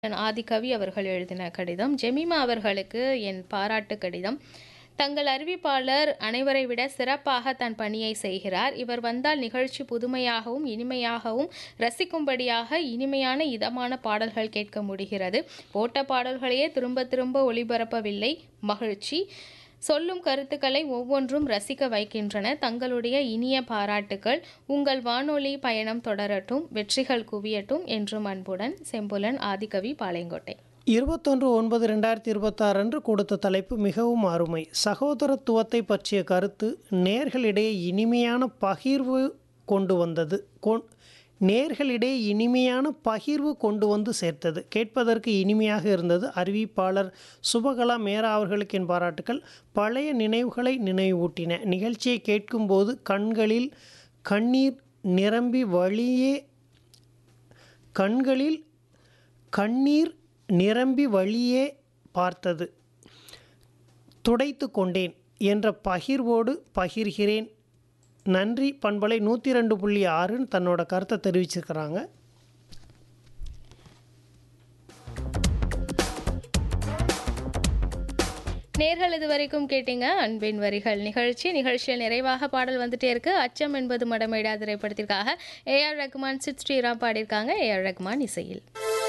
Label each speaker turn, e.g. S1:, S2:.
S1: ஆதிகவி அவர்கள் எழுதின கடிதம் ஜெமிமா அவர்களுக்கு என் பாராட்டு கடிதம் தங்கள் அறிவிப்பாளர் அனைவரை விட சிறப்பாக தன் பணியை செய்கிறார் இவர் வந்தால் நிகழ்ச்சி புதுமையாகவும் இனிமையாகவும் ரசிக்கும்படியாக இனிமையான இதமான பாடல்கள் கேட்க முடிகிறது போட்ட பாடல்களையே திரும்ப திரும்ப ஒளிபரப்பவில்லை மகிழ்ச்சி சொல்லும் கருத்துக்களை ஒவ்வொன்றும் ரசிக்க வைக்கின்றன தங்களுடைய இனிய பாராட்டுக்கள் உங்கள் வானொலி பயணம் தொடரட்டும் வெற்றிகள் குவியட்டும் என்றும் அன்புடன் செம்புலன் ஆதிகவி பாளையங்கோட்டை
S2: இருபத்தொன்று ஒன்பது ரெண்டாயிரத்தி இருபத்தாறு அன்று கொடுத்த தலைப்பு மிகவும் அருமை சகோதரத்துவத்தை பற்றிய கருத்து நேர்களிடையே இனிமையான பகிர்வு கொண்டு வந்தது கொ- நேர்களிடையே இனிமையான பகிர்வு கொண்டு வந்து சேர்த்தது கேட்பதற்கு இனிமையாக இருந்தது அறிவிப்பாளர் சுபகலா மேரா அவர்களுக்கு என் பாராட்டுக்கள் பழைய நினைவுகளை நினைவூட்டின நிகழ்ச்சியை கேட்கும்போது கண்களில் கண்ணீர் நிரம்பி வழியே கண்களில் கண்ணீர் நிரம்பி வழியே பார்த்தது துடைத்து கொண்டேன் என்ற பகிர்வோடு பகிர்கிறேன் நன்றி பண்பலை நூற்றி ரெண்டு புள்ளி ஆறுன்னு தன்னோட கருத்தை தெரிவிச்சிருக்கிறாங்க
S1: நேர்கள் இதுவரைக்கும் கேட்டீங்க அன்பின் வரிகள் நிகழ்ச்சி நிகழ்ச்சியில் நிறைவாக பாடல் வந்துட்டே இருக்கு அச்சம் என்பது மடமேடா திரைப்படத்திற்காக ஏஆர் ரகுமான் சித் ஸ்ரீராம் பாடியிருக்காங்க ஏஆர் ரகுமான் இசையில்